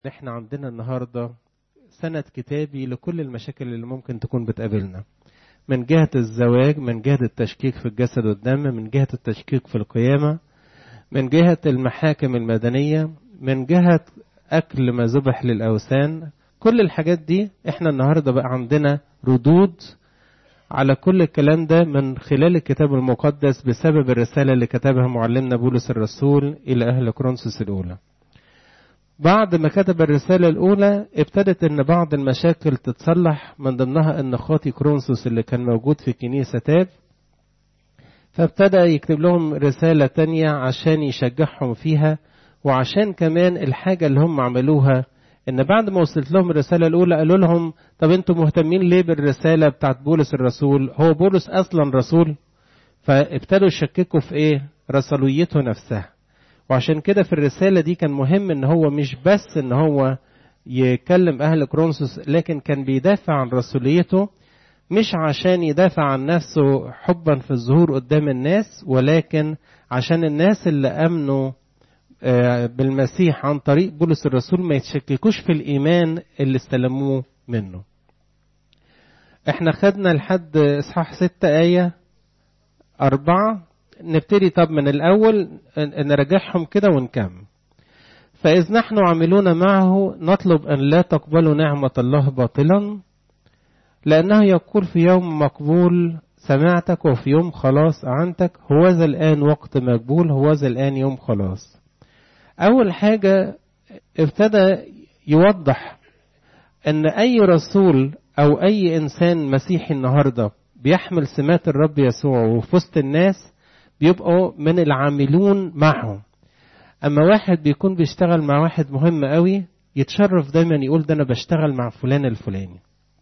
احنا عندنا النهاردة سنة كتابي لكل المشاكل اللي ممكن تكون بتقابلنا من جهة الزواج من جهة التشكيك في الجسد والدم من جهة التشكيك في القيامة من جهة المحاكم المدنية من جهة أكل ما ذبح للأوثان كل الحاجات دي احنا النهاردة بقى عندنا ردود على كل الكلام ده من خلال الكتاب المقدس بسبب الرسالة اللي كتبها معلمنا بولس الرسول إلى أهل كورنثوس الأولى بعد ما كتب الرسالة الأولى ابتدت إن بعض المشاكل تتصلح من ضمنها إن خاطي كرونسوس اللي كان موجود في الكنيسة تاب فابتدى يكتب لهم رسالة تانية عشان يشجعهم فيها وعشان كمان الحاجة اللي هم عملوها إن بعد ما وصلت لهم الرسالة الأولى قالوا لهم طب أنتم مهتمين ليه بالرسالة بتاعت بولس الرسول هو بولس أصلا رسول فابتدوا يشككوا في إيه رسوليته نفسها وعشان كده في الرسالة دي كان مهم ان هو مش بس ان هو يكلم اهل كرونسوس لكن كان بيدافع عن رسوليته مش عشان يدافع عن نفسه حبا في الظهور قدام الناس ولكن عشان الناس اللي امنوا بالمسيح عن طريق بولس الرسول ما يتشككوش في الايمان اللي استلموه منه احنا خدنا لحد اصحاح ستة آية أربعة نبتدي طب من الأول نرجعهم كده ونكمل فإذ نحن عاملون معه نطلب أن لا تقبلوا نعمة الله باطلا لأنه يقول في يوم مقبول سمعتك وفي يوم خلاص أعنتك هوذا الآن وقت مقبول هوذا الآن يوم خلاص أول حاجة ابتدى يوضح أن أي رسول أو أي إنسان مسيحي النهاردة بيحمل سمات الرب يسوع وفي وسط الناس بيبقوا من العاملون معه اما واحد بيكون بيشتغل مع واحد مهم قوي يتشرف دايما يقول ده انا بشتغل مع فلان الفلاني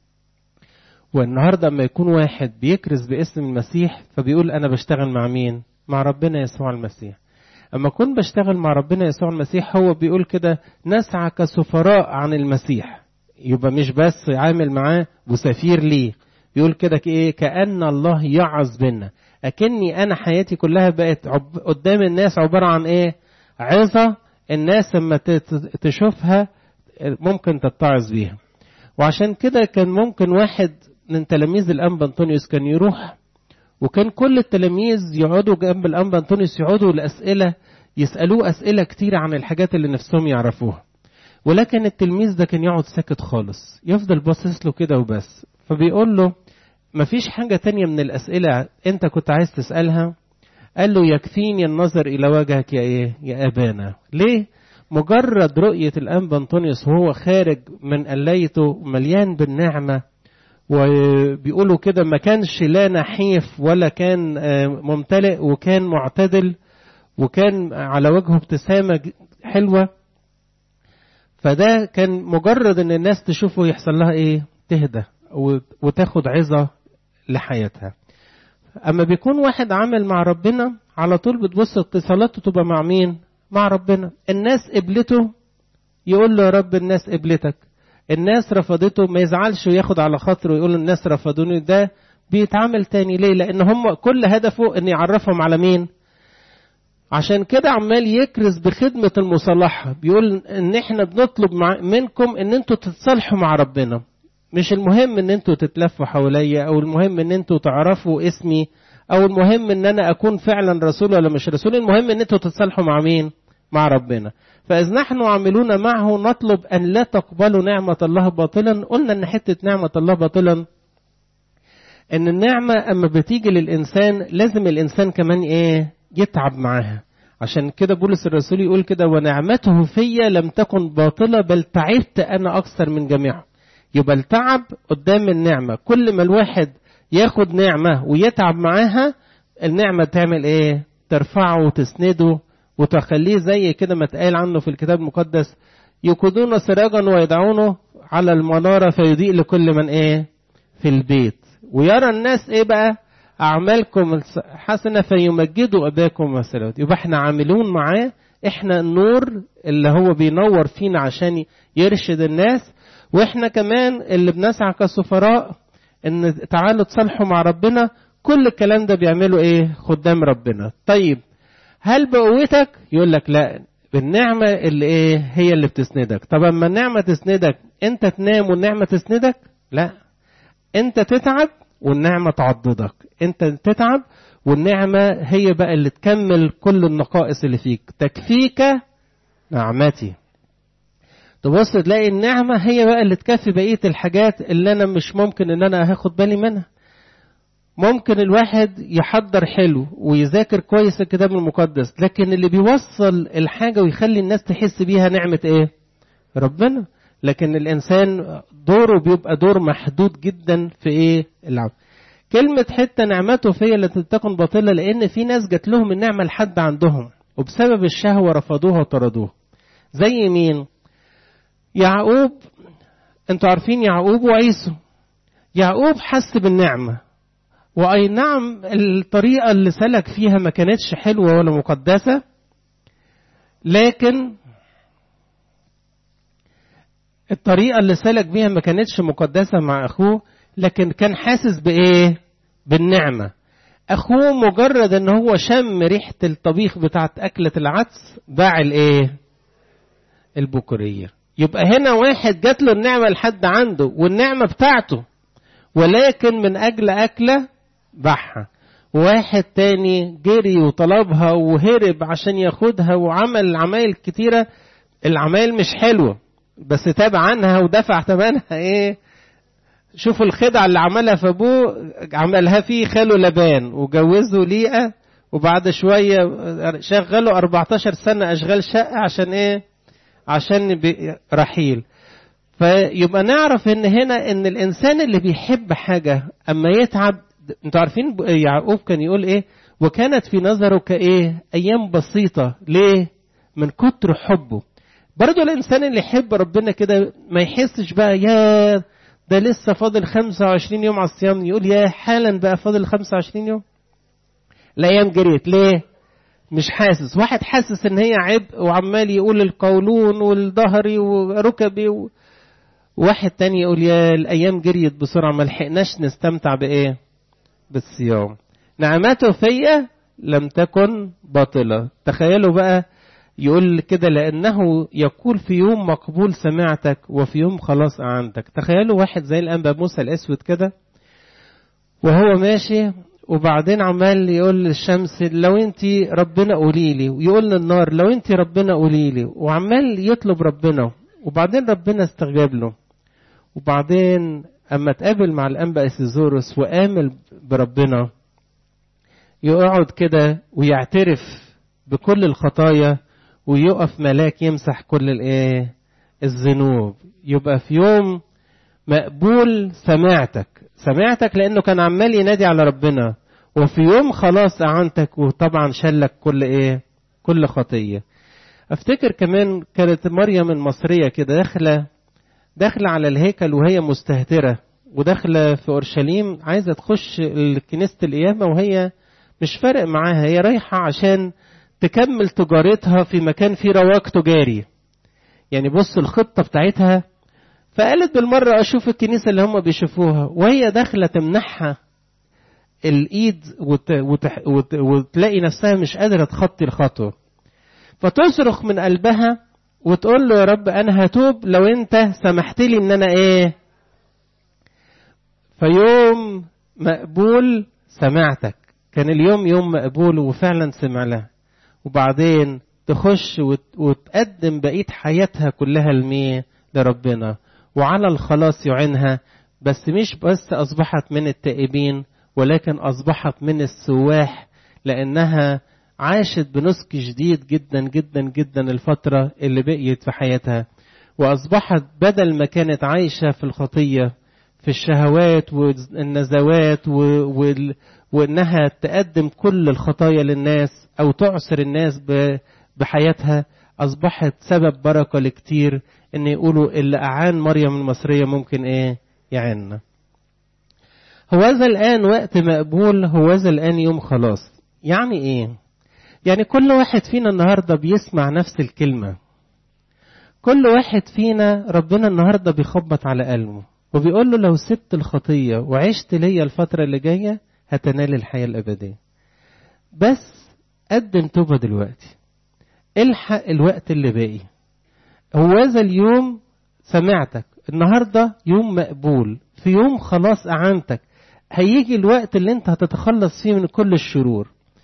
والنهارده اما يكون واحد بيكرز باسم المسيح فبيقول انا بشتغل مع مين مع ربنا يسوع المسيح اما اكون بشتغل مع ربنا يسوع المسيح هو بيقول كده نسعى كسفراء عن المسيح يبقى مش بس عامل معاه وسفير ليه بيقول كده ايه كأن الله يعظ بنا أكني أنا حياتي كلها بقت قدام الناس عبارة عن إيه؟ عظة الناس لما تشوفها ممكن تتعظ بيها. وعشان كده كان ممكن واحد من تلاميذ الأنبا أنطونيوس كان يروح وكان كل التلاميذ يقعدوا جنب الأنبا أنطونيوس يقعدوا الأسئلة يسألوه أسئلة كتير عن الحاجات اللي نفسهم يعرفوها. ولكن التلميذ ده كان يقعد ساكت خالص يفضل باصص له كده وبس فبيقول له مفيش حاجة تانية من الأسئلة أنت كنت عايز تسألها قال له يكفيني النظر إلى وجهك يا إيه يا أبانا ليه مجرد رؤية الأنبا أنطونيوس وهو خارج من قلايته مليان بالنعمة وبيقولوا كده ما كانش لا نحيف ولا كان ممتلئ وكان معتدل وكان على وجهه ابتسامة حلوة فده كان مجرد ان الناس تشوفه يحصل لها ايه تهدى وتاخد عظة لحياتها أما بيكون واحد عامل مع ربنا على طول بتبص اتصالاته تبقى مع مين مع ربنا الناس قبلته يقول له يا رب الناس قبلتك الناس رفضته ما يزعلش وياخد على خاطره ويقول الناس رفضوني ده بيتعامل تاني ليه لان هم كل هدفه ان يعرفهم على مين عشان كده عمال يكرز بخدمة المصالحة بيقول ان احنا بنطلب منكم ان انتوا تتصالحوا مع ربنا مش المهم ان انتوا تتلفوا حواليا او المهم ان انتوا تعرفوا اسمي او المهم ان انا اكون فعلا رسول ولا مش رسول المهم ان انتوا تتصالحوا مع مين مع ربنا فاذ نحن عاملون معه نطلب ان لا تقبلوا نعمة الله باطلا قلنا ان حتة نعمة الله باطلا ان النعمة اما بتيجي للانسان لازم الانسان كمان ايه يتعب معاها عشان كده بولس الرسول يقول كده ونعمته فيا لم تكن باطلة بل تعبت انا اكثر من جميعهم يبقى التعب قدام النعمة كل ما الواحد ياخد نعمة ويتعب معاها النعمة تعمل ايه ترفعه وتسنده وتخليه زي كده ما اتقال عنه في الكتاب المقدس يقودون سراجا ويدعونه على المنارة فيضيء لكل من ايه في البيت ويرى الناس ايه بقى أعمالكم حسنة فيمجدوا أباكم وسلوات يبقى احنا عاملون معاه احنا النور اللي هو بينور فينا عشان يرشد الناس واحنا كمان اللي بنسعى كسفراء ان تعالوا تصالحوا مع ربنا كل الكلام ده بيعملوا ايه خدام ربنا طيب هل بقوتك يقول لك لا بالنعمة اللي ايه هي اللي بتسندك طب اما النعمة تسندك انت تنام والنعمة تسندك لا انت تتعب والنعمة تعضدك انت تتعب والنعمة هي بقى اللي تكمل كل النقائص اللي فيك تكفيك نعمتي تبص تلاقي النعمة هي بقى اللي تكفي بقية الحاجات اللي أنا مش ممكن إن أنا هاخد بالي منها ممكن الواحد يحضر حلو ويذاكر كويس الكتاب المقدس لكن اللي بيوصل الحاجة ويخلي الناس تحس بيها نعمة ايه ربنا لكن الانسان دوره بيبقى دور محدود جدا في ايه العبد كلمة حتة نعمته فيا التي تكن باطلة لأن في ناس جات لهم النعمة لحد عندهم وبسبب الشهوة رفضوها وطردوها زي مين؟ يعقوب انتوا عارفين يعقوب وعيسو يعقوب حس بالنعمة وأي نعم الطريقة اللي سلك فيها ما كانتش حلوة ولا مقدسة لكن الطريقة اللي سلك بيها ما كانتش مقدسة مع أخوه لكن كان حاسس بإيه؟ بالنعمة أخوه مجرد إن هو شم ريحة الطبيخ بتاعت أكلة العدس باع الإيه؟ البكورية يبقى هنا واحد جات له النعمة لحد عنده والنعمة بتاعته ولكن من أجل أكلة باعها واحد تاني جري وطلبها وهرب عشان ياخدها وعمل عمايل كتيرة العمايل مش حلوة بس تاب عنها ودفع ثمنها ايه شوفوا الخدعة اللي عملها في ابوه عملها فيه خاله لبان وجوزه ليئة وبعد شوية شغله 14 سنة أشغال شقة عشان إيه؟ عشان رحيل. فيبقى نعرف إن هنا إن الإنسان اللي بيحب حاجة أما يتعب أنتوا عارفين يعقوب كان يقول إيه؟ وكانت في نظره كإيه؟ أيام بسيطة، ليه؟ من كتر حبه. برضه الإنسان اللي يحب ربنا كده ما يحسش بقى يا ده لسه فاضل 25 يوم على الصيام يقول يا حالا بقى فاضل 25 يوم الايام جريت ليه مش حاسس واحد حاسس ان هي عبء وعمال يقول القولون والظهري وركبي و... واحد تاني يقول يا الايام جريت بسرعه ما لحقناش نستمتع بايه بالصيام نعمته فيا لم تكن باطله تخيلوا بقى يقول كده لأنه يقول في يوم مقبول سمعتك وفي يوم خلاص أعنتك تخيلوا واحد زي الأنبا موسى الأسود كده وهو ماشي وبعدين عمال يقول للشمس لو انت ربنا قولي لي ويقول للنار لو انت ربنا قولي لي وعمال يطلب ربنا وبعدين ربنا استجاب له وبعدين اما اتقابل مع الانبا اسيزوروس وامل بربنا يقعد كده ويعترف بكل الخطايا ويقف ملاك يمسح كل الايه الذنوب يبقى في يوم مقبول سمعتك سمعتك لانه كان عمال ينادي على ربنا وفي يوم خلاص اعنتك وطبعا شلك كل ايه كل خطيه افتكر كمان كانت مريم المصريه كده داخله داخله على الهيكل وهي مستهتره وداخله في اورشليم عايزه تخش كنيسه القيامه وهي مش فارق معاها هي رايحه عشان تكمل تجارتها في مكان فيه رواج تجاري يعني بص الخطة بتاعتها فقالت بالمرة أشوف الكنيسة اللي هم بيشوفوها وهي داخلة تمنحها الإيد وت... وت... وت... وتلاقي نفسها مش قادرة تخطي الخطوة فتصرخ من قلبها وتقول له يا رب أنا هتوب لو أنت سمحت لي إن أنا إيه فيوم مقبول سمعتك كان اليوم يوم مقبول وفعلا سمع لها وبعدين تخش وتقدم بقية حياتها كلها لمين لربنا وعلى الخلاص يعينها بس مش بس أصبحت من التائبين ولكن أصبحت من السواح لأنها عاشت بنسك شديد جدا جدا جدا الفترة اللي بقيت في حياتها وأصبحت بدل ما كانت عايشة في الخطية في الشهوات والنزوات وال... وانها تقدم كل الخطايا للناس او تعسر الناس بحياتها اصبحت سبب بركه لكتير ان يقولوا اللي اعان مريم المصريه ممكن ايه يعيننا هوذا الان وقت مقبول هوذا الان يوم خلاص يعني ايه يعني كل واحد فينا النهارده بيسمع نفس الكلمه كل واحد فينا ربنا النهارده بيخبط على قلبه وبيقول له لو سبت الخطيه وعشت ليا الفتره اللي جايه هتنال الحياة الأبدية بس قدم توبة دلوقتي الحق الوقت اللي باقي هوذا اليوم سمعتك النهاردة يوم مقبول في يوم خلاص أعانتك هيجي الوقت اللي انت هتتخلص فيه من كل الشرور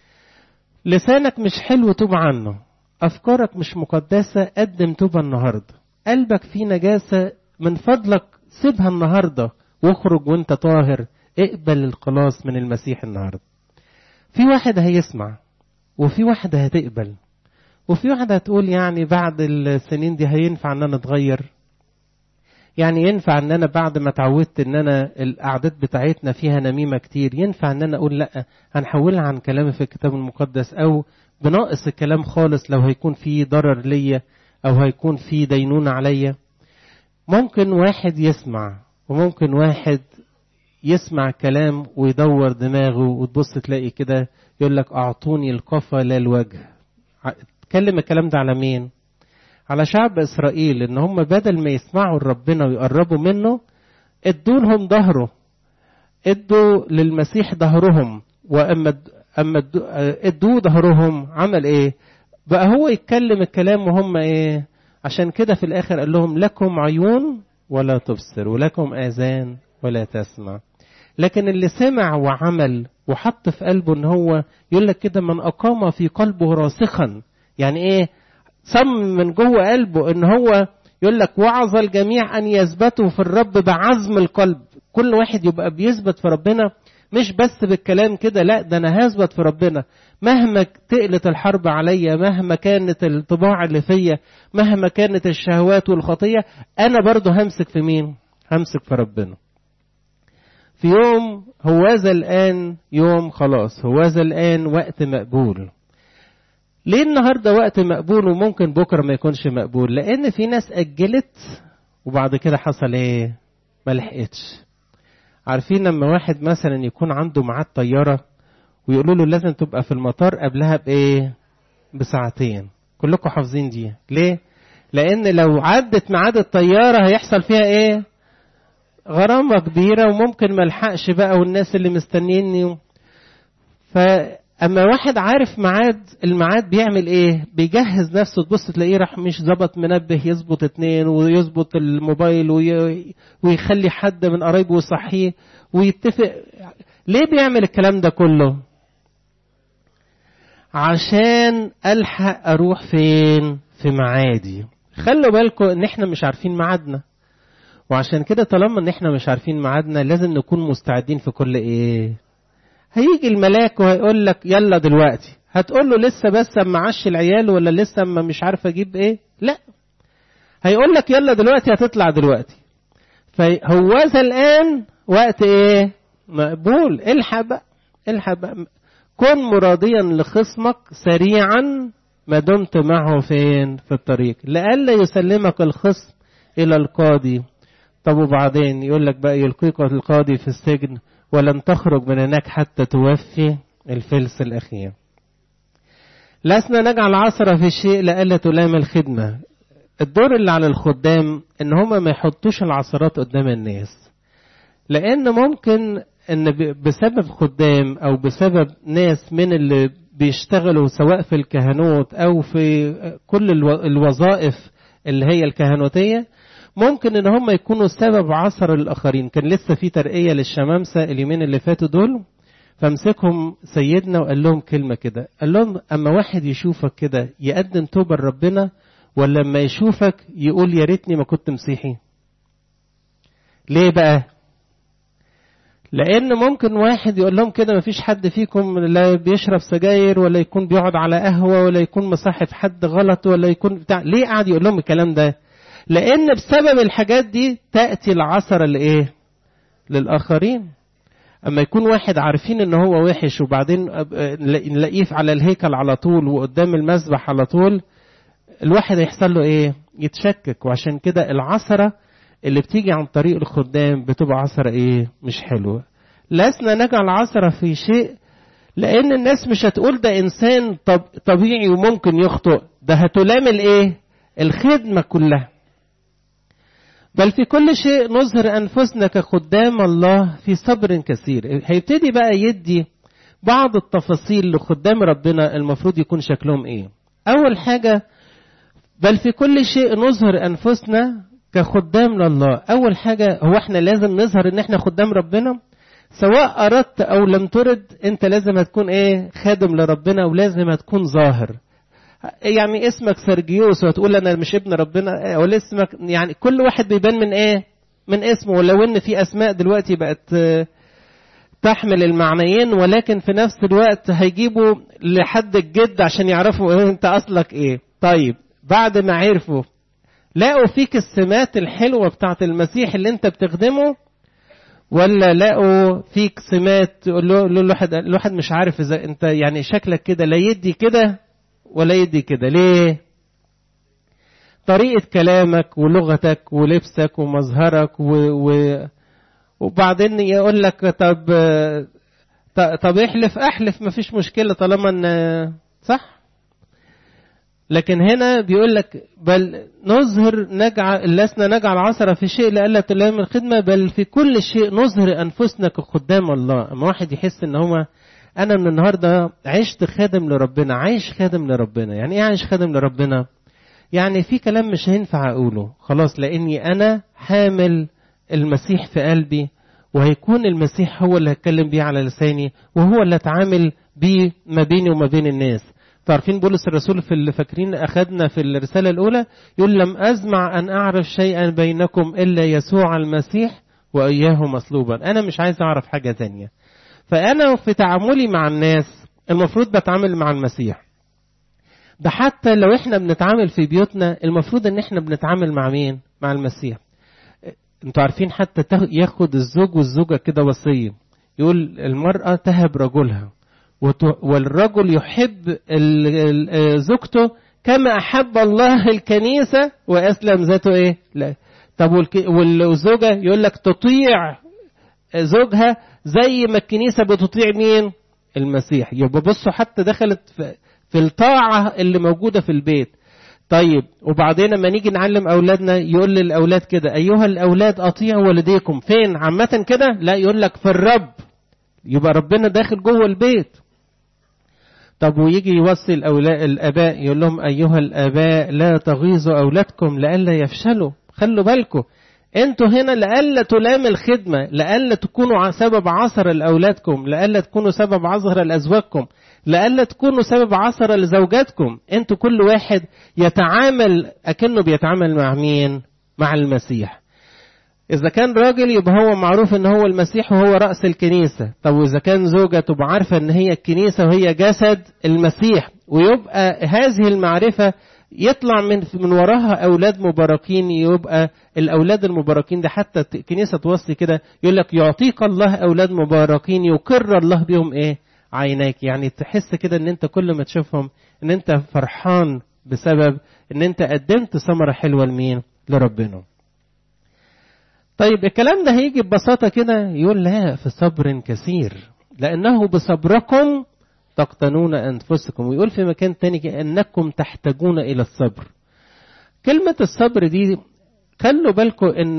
لسانك مش حلو توب عنه أفكارك مش مقدسة قدم توبة النهاردة قلبك فيه نجاسة من فضلك سيبها النهاردة واخرج وانت طاهر اقبل الخلاص من المسيح النهاردة في واحد هيسمع وفي واحد هتقبل وفي واحد هتقول يعني بعد السنين دي هينفع ان انا اتغير يعني ينفع ان انا بعد ما اتعودت ان انا الاعداد بتاعتنا فيها نميمه كتير ينفع ان انا اقول لا هنحولها عن كلامي في الكتاب المقدس او بناقص الكلام خالص لو هيكون في ضرر ليا او هيكون في دينونه عليا ممكن واحد يسمع وممكن واحد يسمع كلام ويدور دماغه وتبص تلاقي كده يقول لك اعطوني القفا لا الوجه اتكلم الكلام ده على مين على شعب اسرائيل ان هم بدل ما يسمعوا ربنا ويقربوا منه ادوا لهم ظهره ادوا للمسيح ظهرهم واما اما ادوا ظهرهم عمل ايه بقى هو يتكلم الكلام وهم ايه عشان كده في الاخر قال لهم لكم عيون ولا تبصر ولكم اذان ولا تسمع لكن اللي سمع وعمل وحط في قلبه ان هو يقول لك كده من اقام في قلبه راسخا يعني ايه صمم من جوه قلبه ان هو يقول لك وعظ الجميع ان يثبتوا في الرب بعزم القلب كل واحد يبقى بيثبت في ربنا مش بس بالكلام كده لا ده انا هثبت في ربنا مهما تقلت الحرب عليا مهما كانت الطباع اللي فيا مهما كانت الشهوات والخطيه انا برضه همسك في مين همسك في ربنا في يوم هوذا الان يوم خلاص هوذا الان وقت مقبول ليه النهارده وقت مقبول وممكن بكره ما يكونش مقبول لان في ناس اجلت وبعد كده حصل ايه ما لحقتش عارفين لما واحد مثلا يكون عنده ميعاد طياره ويقولوا له لازم تبقى في المطار قبلها بايه بساعتين كلكم حافظين دي ليه لان لو عدت ميعاد الطياره هيحصل فيها ايه غرامه كبيره وممكن ما الحقش بقى والناس اللي مستنيني ف اما واحد عارف ميعاد الميعاد بيعمل ايه بيجهز نفسه تبص تلاقيه راح مش ظبط منبه يظبط اتنين ويظبط الموبايل وي... ويخلي حد من قرايبه يصحيه ويتفق ليه بيعمل الكلام ده كله عشان الحق اروح فين في معادي خلوا بالكم ان احنا مش عارفين ميعادنا وعشان كده طالما ان احنا مش عارفين ميعادنا لازم نكون مستعدين في كل ايه هيجي الملاك وهيقول لك يلا دلوقتي هتقول له لسه بس اما عش العيال ولا لسه اما مش عارف اجيب ايه لا هيقول لك يلا دلوقتي هتطلع دلوقتي فهوذا الان وقت ايه مقبول الحق بقى الحق بقى كن مراديا لخصمك سريعا ما دمت معه فين في الطريق لئلا يسلمك الخصم الى القاضي طب وبعدين يقول لك بقى يلقيك القاضي في السجن ولن تخرج من هناك حتى توفي الفلس الأخير لسنا نجعل عصرة في الشيء لألا تلام الخدمة الدور اللي على الخدام ان هم ما يحطوش العصرات قدام الناس لان ممكن ان بسبب خدام او بسبب ناس من اللي بيشتغلوا سواء في الكهنوت او في كل الوظائف اللي هي الكهنوتيه ممكن ان هم يكونوا سبب عصر الاخرين كان لسه في ترقيه للشمامسه اليومين اللي فاتوا دول فامسكهم سيدنا وقال لهم كلمه كده قال لهم اما واحد يشوفك كده يقدم توبه لربنا ولا لما يشوفك يقول يا ريتني ما كنت مسيحي ليه بقى لان ممكن واحد يقول لهم كده مفيش حد فيكم لا بيشرب سجاير ولا يكون بيقعد على قهوه ولا يكون مصاحب حد غلط ولا يكون بتاع ليه قاعد يقول لهم الكلام ده لان بسبب الحاجات دي تاتي العثره لايه للاخرين اما يكون واحد عارفين ان هو وحش وبعدين نلاقيه على الهيكل على طول وقدام المذبح على طول الواحد هيحصل له ايه يتشكك وعشان كده العثره اللي بتيجي عن طريق الخدام بتبقى عثره ايه مش حلوه لسنا نجعل عثره في شيء لان الناس مش هتقول ده انسان طب طبيعي وممكن يخطئ ده هتلام الايه الخدمه كلها بل في كل شيء نظهر أنفسنا كخدام الله في صبر كثير هيبتدي بقى يدي بعض التفاصيل لخدام ربنا المفروض يكون شكلهم ايه أول حاجة بل في كل شيء نظهر أنفسنا كخدام لله أول حاجة هو احنا لازم نظهر ان احنا خدام ربنا سواء أردت أو لم ترد أنت لازم هتكون إيه خادم لربنا ولازم هتكون ظاهر يعني اسمك سرجيوس وتقول أنا مش ابن ربنا ولا اسمك يعني كل واحد بيبان من إيه من اسمه ولو إن في أسماء دلوقتي بقت تحمل المعنيين ولكن في نفس الوقت هيجيبوا لحد الجد عشان يعرفوا إيه أنت أصلك إيه طيب بعد ما عرفوا لقوا فيك السمات الحلوة بتاعت المسيح اللي أنت بتخدمه ولا لقوا فيك سمات يقول له الواحد الواحد مش عارف اذا انت يعني شكلك كده لا يدي كده ولا يدي كده ليه طريقة كلامك ولغتك ولبسك ومظهرك و... و... وبعدين يقول لك طب طب احلف احلف مفيش مشكلة طالما ان صح لكن هنا بيقول لك بل نظهر نجعل لسنا نجعل عثرة في شيء لألا تلام الخدمة بل في كل شيء نظهر أنفسنا كخدام الله أما واحد يحس إن هو أنا من النهاردة عشت خادم لربنا عايش خادم لربنا يعني إيه عايش خادم لربنا يعني في كلام مش هينفع أقوله خلاص لأني أنا حامل المسيح في قلبي وهيكون المسيح هو اللي هتكلم بيه على لساني وهو اللي اتعامل بيه ما بيني وما بين الناس تعرفين بولس الرسول في اللي فاكرين أخذنا في الرسالة الأولى يقول لم أزمع أن أعرف شيئا بينكم إلا يسوع المسيح وإياه مصلوبا أنا مش عايز أعرف حاجة تانية فأنا في تعاملي مع الناس المفروض بتعامل مع المسيح ده حتى لو احنا بنتعامل في بيوتنا المفروض ان احنا بنتعامل مع مين مع المسيح انتوا عارفين حتى ياخد الزوج والزوجة كده وصية يقول المرأة تهب رجلها والرجل يحب زوجته كما أحب الله الكنيسة وأسلم ذاته إيه؟ لا طب والزوجة يقول لك تطيع زوجها زي ما الكنيسة بتطيع مين؟ المسيح يبقى بصوا حتى دخلت في الطاعة اللي موجودة في البيت طيب وبعدين لما نيجي نعلم أولادنا يقول للأولاد كده أيها الأولاد أطيعوا والديكم فين عامة كده لا يقول لك في الرب يبقى ربنا داخل جوه البيت طب ويجي يوصي الأولاء الآباء يقول لهم أيها الآباء لا تغيظوا أولادكم لئلا يفشلوا خلوا بالكم انتوا هنا لئلا تلام الخدمة لئلا تكونوا سبب عثر لأولادكم لئلا تكونوا سبب عثر لأزواجكم لئلا تكونوا سبب عثر لزوجاتكم انتوا كل واحد يتعامل أكنه بيتعامل مع مين مع المسيح إذا كان راجل يبقى هو معروف إن هو المسيح وهو رأس الكنيسة، طب وإذا كان زوجة تبقى عارفة إن هي الكنيسة وهي جسد المسيح، ويبقى هذه المعرفة يطلع من من وراها أولاد مباركين يبقى الأولاد المباركين ده حتى الكنيسة توصي كده يقول لك يعطيك الله أولاد مباركين يقر الله بهم إيه؟ عينيك، يعني تحس كده إن أنت كل ما تشوفهم إن أنت فرحان بسبب إن أنت قدمت ثمرة حلوة لمين؟ لربنا. طيب الكلام ده هيجي ببساطة كده يقول لا في صبر كثير لأنه بصبركم تقتنون أنفسكم ويقول في مكان تاني أنكم تحتاجون إلى الصبر كلمة الصبر دي خلوا بالكم إن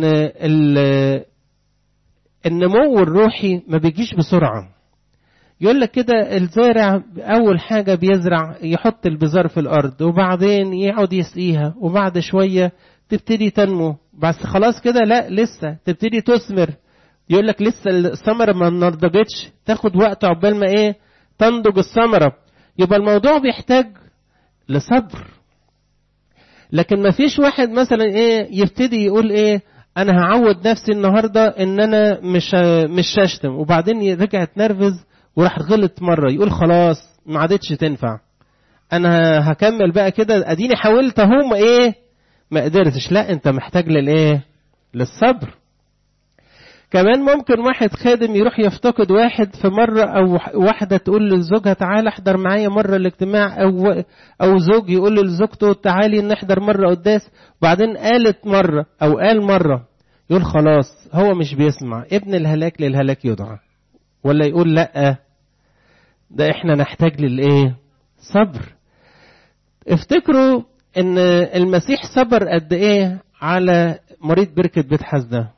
النمو الروحي ما بيجيش بسرعة يقول لك كده الزارع أول حاجة بيزرع يحط البذار في الأرض وبعدين يقعد يسقيها وبعد شوية تبتدي تنمو بس خلاص كده لا لسه تبتدي تثمر يقول لك لسه الثمره ما نضجتش تاخد وقت عقبال ما ايه تنضج الثمره يبقى الموضوع بيحتاج لصبر لكن ما فيش واحد مثلا ايه يبتدي يقول ايه انا هعود نفسي النهارده ان انا مش مش هشتم وبعدين يرجع يتنرفز وراح غلط مره يقول خلاص ما عادتش تنفع انا هكمل بقى كده اديني حاولت اهو ايه ما قدرتش لا انت محتاج للايه للصبر كمان ممكن واحد خادم يروح يفتقد واحد في مرة أو واحدة تقول لزوجها تعالى احضر معايا مرة الاجتماع أو أو زوج يقول لزوجته تعالي نحضر مرة قداس وبعدين قالت مرة أو قال مرة يقول خلاص هو مش بيسمع ابن الهلاك للهلاك يدعى ولا يقول لأ ده احنا نحتاج للايه صبر افتكروا ان المسيح صبر قد ايه على مريض بركة بيت حزدة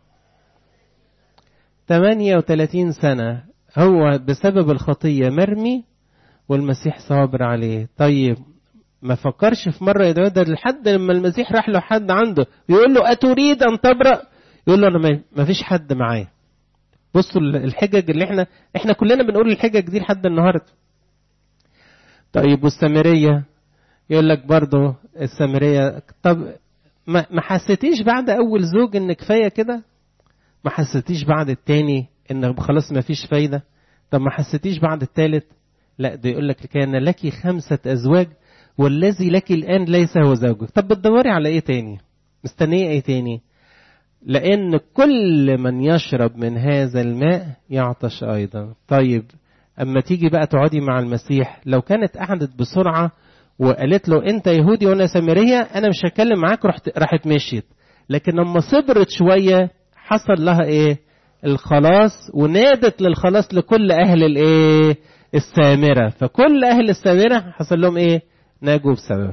38 سنة هو بسبب الخطية مرمي والمسيح صابر عليه طيب ما فكرش في مرة يدعو ده لحد لما المسيح راح له حد عنده يقول له أتريد أن تبرأ يقول له أنا ما فيش حد معايا بصوا الحجج اللي احنا احنا كلنا بنقول الحجج دي لحد النهارده طيب والسامرية يقول لك برضه السامرية طب ما ما حسيتيش بعد أول زوج إن كفاية كده؟ ما حسيتيش بعد التاني إن خلاص ما فيش فايدة؟ طب ما حسيتيش بعد التالت؟ لا ده يقول لك كان لك خمسة أزواج والذي لك الآن ليس هو زوجك. طب بتدوري على إيه تاني؟ مستنية إيه تاني؟ لأن كل من يشرب من هذا الماء يعطش أيضا. طيب أما تيجي بقى تقعدي مع المسيح لو كانت قعدت بسرعة وقالت له انت يهودي وانا سامريه انا مش هتكلم معاك رحت راحت مشيت لكن لما صبرت شويه حصل لها ايه الخلاص ونادت للخلاص لكل اهل الايه السامره فكل اهل السامره حصل لهم ايه ناجوا بسبب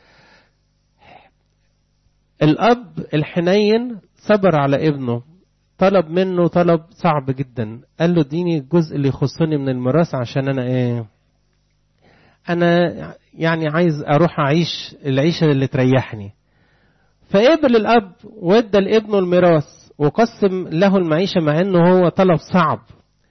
الاب الحنين صبر على ابنه طلب منه طلب صعب جدا قال له اديني الجزء اللي يخصني من الميراث عشان انا ايه انا يعني عايز اروح اعيش العيشه اللي تريحني فقبل الاب وادى لابنه الميراث وقسم له المعيشه مع انه هو طلب صعب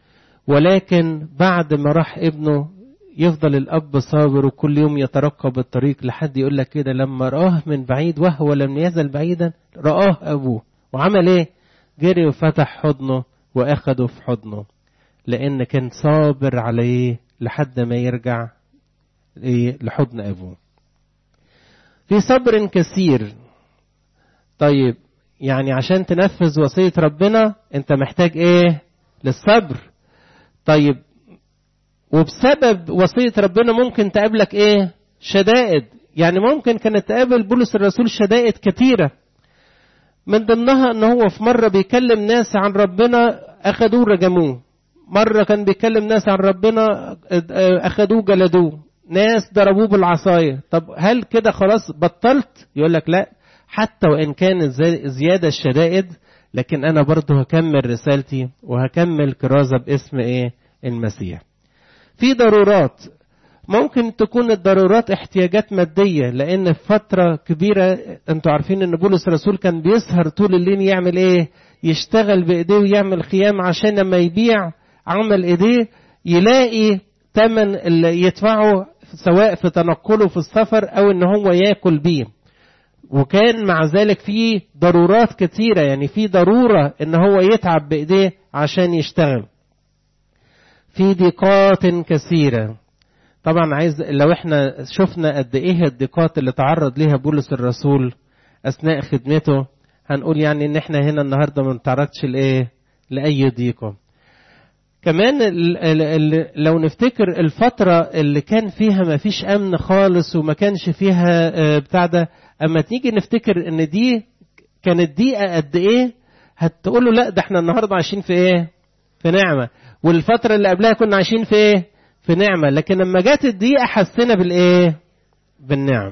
ولكن بعد ما راح ابنه يفضل الاب صابر وكل يوم يترقب الطريق لحد يقول لك كده لما راه من بعيد وهو لم يزل بعيدا راه ابوه وعمل ايه جري وفتح حضنه واخده في حضنه لان كان صابر عليه لحد ما يرجع لحضن أبوه في صبر كثير طيب يعني عشان تنفذ وصية ربنا انت محتاج ايه للصبر طيب وبسبب وصية ربنا ممكن تقابلك ايه شدائد يعني ممكن كانت تقابل بولس الرسول شدائد كتيرة من ضمنها ان هو في مرة بيكلم ناس عن ربنا اخدوه رجموه مرة كان بيكلم ناس عن ربنا اخدوه جلدوه ناس ضربوه بالعصاية طب هل كده خلاص بطلت يقول لك لا حتى وإن كانت زيادة الشدائد لكن أنا برضه هكمل رسالتي وهكمل كرازة باسم إيه المسيح في ضرورات ممكن تكون الضرورات احتياجات مادية لأن في فترة كبيرة أنتوا عارفين أن بولس الرسول كان بيسهر طول الليل يعمل إيه يشتغل بإيديه ويعمل خيام عشان لما يبيع عمل إيديه يلاقي تمن اللي يدفعه سواء في تنقله في السفر او ان هو ياكل بيه وكان مع ذلك في ضرورات كتيرة يعني في ضرورة ان هو يتعب بايديه عشان يشتغل في ضيقات كثيرة طبعا عايز لو احنا شفنا قد ايه الضيقات اللي تعرض ليها بولس الرسول اثناء خدمته هنقول يعني ان احنا هنا النهارده ما نتعرضش لايه لاي ضيقه كمان ال ال ال لو نفتكر الفترة اللي كان فيها ما فيش أمن خالص وما كانش فيها بتاع ده أما تيجي نفتكر إن دي كانت دقيقة قد إيه هتقول له لا ده احنا النهاردة عايشين في إيه؟ في نعمة والفترة اللي قبلها كنا عايشين في إيه؟ في نعمة لكن لما جت الدقيقة حسينا بالإيه؟ بالنعم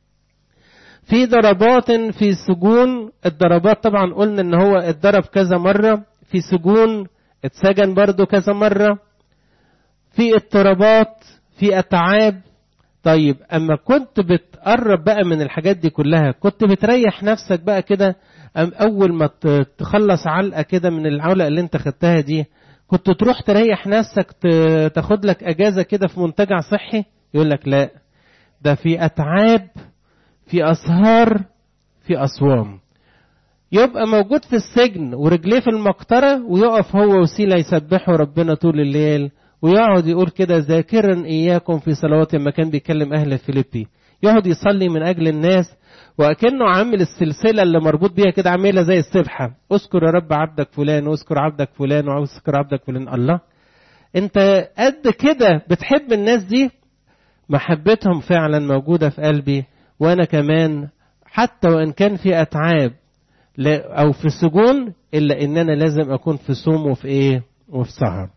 في ضربات في سجون الضربات طبعا قلنا ان هو اتضرب كذا مرة في سجون اتسجن برضه كذا مرة في اضطرابات في اتعاب طيب اما كنت بتقرب بقى من الحاجات دي كلها كنت بتريح نفسك بقى كده أم اول ما تخلص علقة كده من العلقة اللي انت خدتها دي كنت تروح تريح نفسك تاخد لك اجازة كده في منتجع صحي يقول لك لا ده في اتعاب في اسهار في اصوام يبقى موجود في السجن ورجليه في المقطرة ويقف هو وسيلة يسبحوا ربنا طول الليل ويقعد يقول كده ذاكرا إياكم في صلوات ما كان بيكلم أهل فيليبي يقعد يصلي من أجل الناس وأكنه عامل السلسلة اللي مربوط بيها كده عاملها زي السبحة اذكر يا رب عبدك فلان واذكر عبدك فلان واذكر عبدك فلان الله انت قد كده بتحب الناس دي محبتهم فعلا موجودة في قلبي وأنا كمان حتى وإن كان في أتعاب أو في سجون إلا إن أنا لازم أكون في صوم وفي إيه وفي سهر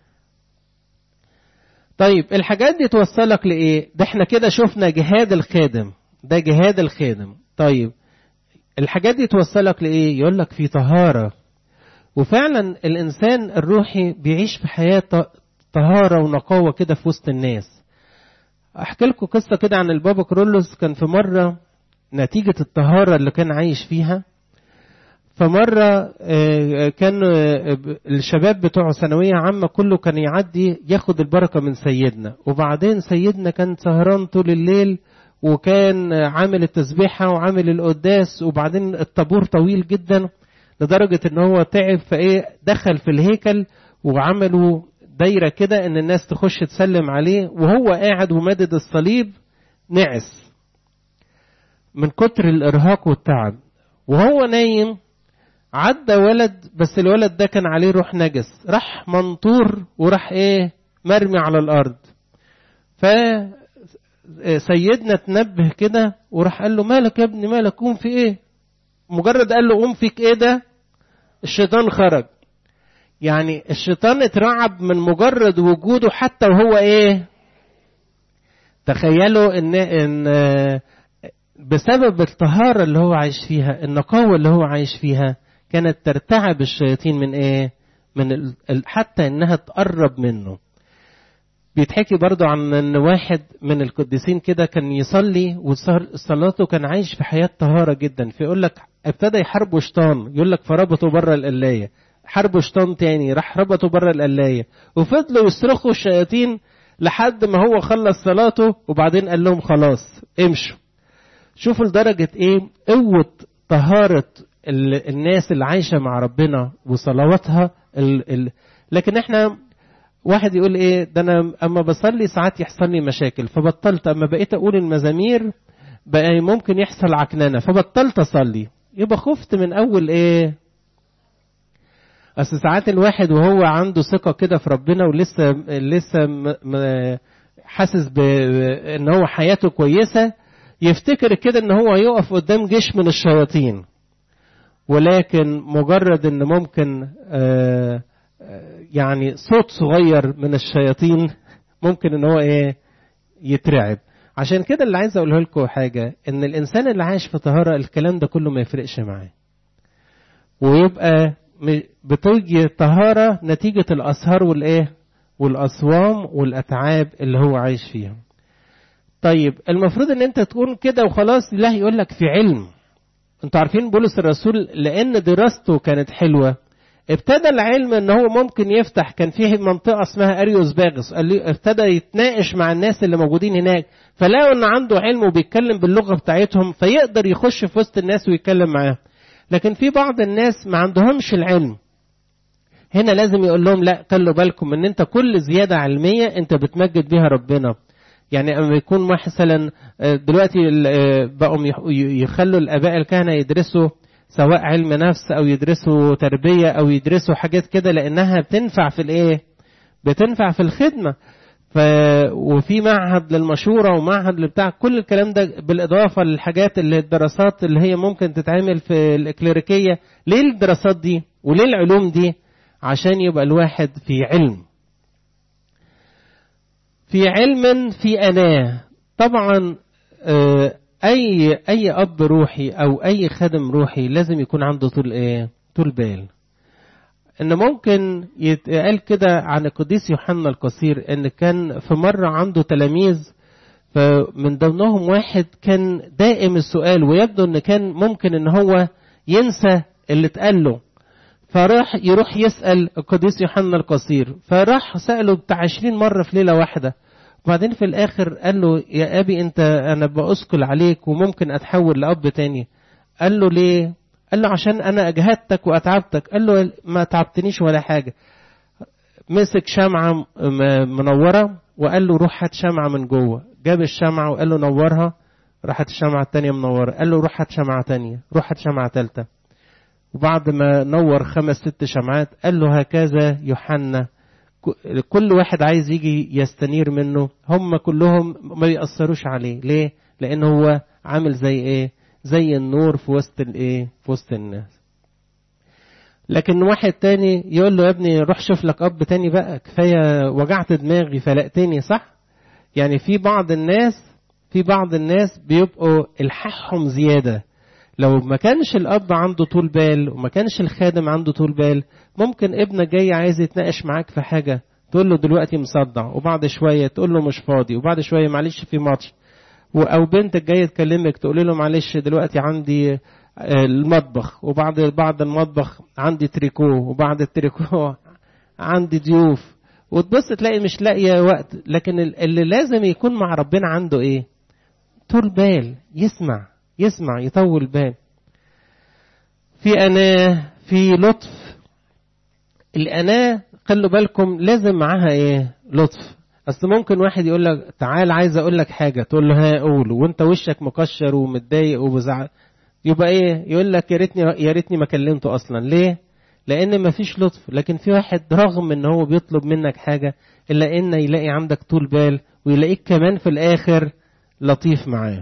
طيب الحاجات دي توصلك لإيه ده احنا كده شفنا جهاد الخادم ده جهاد الخادم طيب الحاجات دي توصلك لإيه يقول لك في طهارة وفعلا الإنسان الروحي بيعيش في حياة طهارة ونقاوة كده في وسط الناس احكي لكم قصة كده عن البابا كرولوس كان في مرة نتيجة الطهارة اللي كان عايش فيها فمرة كان الشباب بتوع ثانوية عامة كله كان يعدي ياخد البركة من سيدنا وبعدين سيدنا كان سهران طول الليل وكان عامل التسبيحة وعامل القداس وبعدين الطابور طويل جدا لدرجة ان هو تعب فايه دخل في الهيكل وعملوا دايرة كده ان الناس تخش تسلم عليه وهو قاعد ومادد الصليب نعس من كتر الارهاق والتعب وهو نايم عدى ولد بس الولد ده كان عليه روح نجس راح منطور وراح ايه مرمي على الارض فسيدنا تنبه كده وراح قال له مالك يا ابني مالك قوم في ايه مجرد قال له قوم فيك ايه ده الشيطان خرج يعني الشيطان اترعب من مجرد وجوده حتى وهو ايه تخيلوا ان ان بسبب الطهارة اللي هو عايش فيها النقاوة اللي هو عايش فيها كانت ترتعب الشياطين من ايه من ال... حتى انها تقرب منه بيتحكي برضو عن ان واحد من القديسين كده كان يصلي وصلاته كان عايش في حياة طهارة جدا فيقول لك ابتدى يحاربوا شيطان يقول لك فربطوا بره القلاية حاربوا شيطان تاني راح ربطوا بره القلاية وفضلوا يصرخوا الشياطين لحد ما هو خلص صلاته وبعدين قال لهم خلاص امشوا شوفوا لدرجة ايه قوة طهارة الناس اللي عايشة مع ربنا وصلواتها ال ال لكن احنا واحد يقول ايه ده انا اما بصلي ساعات يحصل لي مشاكل فبطلت اما بقيت اقول المزامير بقى ممكن يحصل عكننه فبطلت اصلي يبقى خفت من اول ايه اصل ساعات الواحد وهو عنده ثقه كده في ربنا ولسه لسه م م حاسس بان هو حياته كويسه يفتكر كده ان هو يقف قدام جيش من الشياطين ولكن مجرد ان ممكن آه يعني صوت صغير من الشياطين ممكن ان هو ايه يترعب عشان كده اللي عايز اقوله لكم حاجه ان الانسان اللي عايش في طهاره الكلام ده كله ما يفرقش معاه ويبقى بتيجي طهاره نتيجه الاسهار والايه والاصوام والاتعاب اللي هو عايش فيها طيب المفروض ان انت تكون كده وخلاص لا يقول لك في علم انتوا عارفين بولس الرسول لان دراسته كانت حلوه ابتدى العلم ان هو ممكن يفتح كان فيه منطقه اسمها اريوس باغس قال لي ابتدى يتناقش مع الناس اللي موجودين هناك فلقوا ان عنده علم وبيتكلم باللغه بتاعتهم فيقدر يخش في وسط الناس ويتكلم معاهم لكن في بعض الناس ما عندهمش العلم هنا لازم يقول لهم لا خلوا بالكم ان انت كل زياده علميه انت بتمجد بيها ربنا يعني اما يكون مثلا دلوقتي بقوا يخلوا الاباء الكهنه يدرسوا سواء علم نفس او يدرسوا تربيه او يدرسوا حاجات كده لانها بتنفع في الايه بتنفع في الخدمه ف وفي معهد للمشوره ومعهد لبتاع كل الكلام ده بالاضافه للحاجات اللي الدراسات اللي هي ممكن تتعمل في الاكليريكيه ليه الدراسات دي وليه العلوم دي عشان يبقى الواحد في علم في علم في أناه طبعا أي أي أب روحي أو أي خادم روحي لازم يكون عنده طول إيه؟ طول بال. إن ممكن يتقال كده عن القديس يوحنا القصير إن كان في مرة عنده تلاميذ فمن ضمنهم واحد كان دائم السؤال ويبدو إن كان ممكن إن هو ينسى اللي اتقال له فراح يروح يسأل القديس يوحنا القصير فراح سأله بتاع عشرين مرة في ليلة واحدة وبعدين في الآخر قال له يا أبي أنت أنا بأثقل عليك وممكن أتحول لأب تاني قال له ليه قال له عشان أنا أجهدتك وأتعبتك قال له ما تعبتنيش ولا حاجة مسك شمعة منورة وقال له روح هات شمعة من جوه جاب الشمعة وقال له نورها راحت الشمعة التانية منورة قال له روح هات شمعة تانية روح هات شمعة تالتة وبعد ما نور خمس ست شمعات قال له هكذا يوحنا كل واحد عايز يجي يستنير منه هم كلهم ما يأثروش عليه ليه لان هو عامل زي ايه زي النور في وسط الايه في وسط الناس لكن واحد تاني يقول له يا ابني روح شوف لك اب تاني بقى كفايه وجعت دماغي فلقتني صح يعني في بعض الناس في بعض الناس بيبقوا الحاحهم زياده لو ما كانش الاب عنده طول بال وما كانش الخادم عنده طول بال ممكن ابنك جاي عايز يتناقش معاك في حاجه تقول له دلوقتي مصدع وبعد شويه تقول له مش فاضي وبعد شويه معلش في ماتش او بنتك جايه تكلمك تقول له معلش دلوقتي عندي المطبخ وبعد بعد المطبخ عندي تريكو وبعد التريكو عندي ضيوف وتبص تلاقي مش لاقيه وقت لكن اللي لازم يكون مع ربنا عنده ايه طول بال يسمع يسمع يطول بال في أناة في لطف الأناة خلوا بالكم لازم معاها إيه لطف أصل ممكن واحد يقول لك تعال عايز أقول لك حاجة تقول له ها قول وأنت وشك مكشر ومتضايق وبزعل يبقى إيه يقول لك يا ريتني يا ريتني ما كلمته أصلا ليه؟ لأن ما فيش لطف لكن في واحد رغم إن هو بيطلب منك حاجة إلا إن يلاقي عندك طول بال ويلاقيك كمان في الآخر لطيف معاه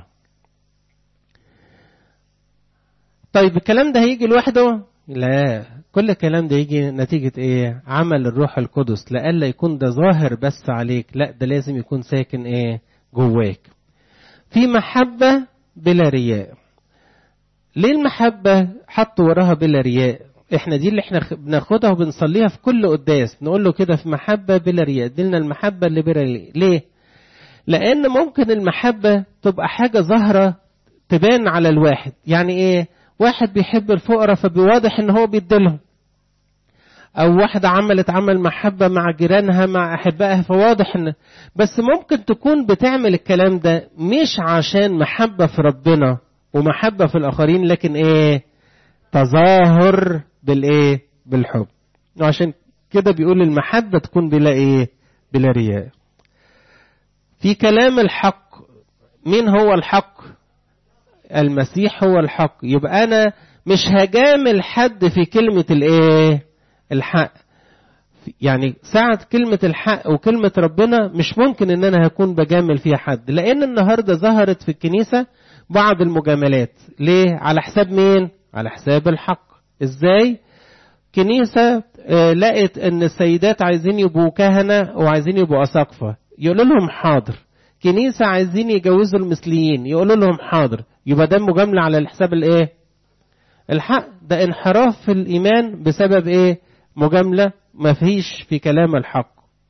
طيب الكلام ده هيجي لوحده لا كل الكلام ده يجي نتيجة ايه عمل الروح القدس لألا يكون ده ظاهر بس عليك لا ده لازم يكون ساكن ايه جواك في محبة بلا رياء ليه المحبة حطوا وراها بلا رياء احنا دي اللي احنا بناخدها وبنصليها في كل قداس نقول له كده في محبة بلا رياء ديلنا المحبة اللي بلا رياء ليه لأن ممكن المحبة تبقى حاجة ظاهرة تبان على الواحد يعني ايه واحد بيحب الفقراء فبيواضح ان هو بيديلهم او واحدة عملت عمل محبة مع جيرانها مع احبائها فواضح ان بس ممكن تكون بتعمل الكلام ده مش عشان محبة في ربنا ومحبة في الاخرين لكن ايه تظاهر بالايه بالحب وعشان كده بيقول المحبة تكون بلا ايه بلا رياء في كلام الحق مين هو الحق المسيح هو الحق يبقى انا مش هجامل حد في كلمة الايه الحق يعني ساعة كلمة الحق وكلمة ربنا مش ممكن ان انا هكون بجامل فيها حد لان النهاردة ظهرت في الكنيسة بعض المجاملات ليه على حساب مين على حساب الحق ازاي كنيسة آه لقت ان السيدات عايزين يبقوا كهنة وعايزين يبقوا اساقفة يقولوا لهم حاضر كنيسة عايزين يجوزوا المثليين يقولوا لهم حاضر يبقى ده مجاملة على الحساب الايه الحق ده انحراف في الايمان بسبب ايه مجاملة ما فيش في كلام الحق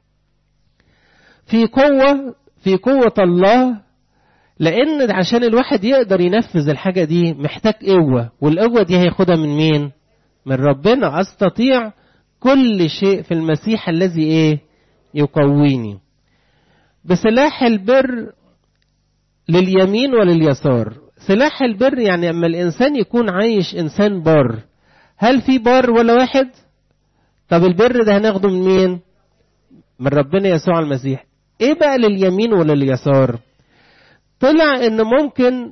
في قوة في قوة الله لان عشان الواحد يقدر ينفذ الحاجة دي محتاج قوة والقوة دي هياخدها من مين من ربنا استطيع كل شيء في المسيح الذي ايه يقويني بسلاح البر لليمين ولليسار سلاح البر يعني اما الانسان يكون عايش انسان بار هل في بار ولا واحد طب البر ده هناخده من مين من ربنا يسوع المسيح ايه بقى لليمين ولليسار طلع ان ممكن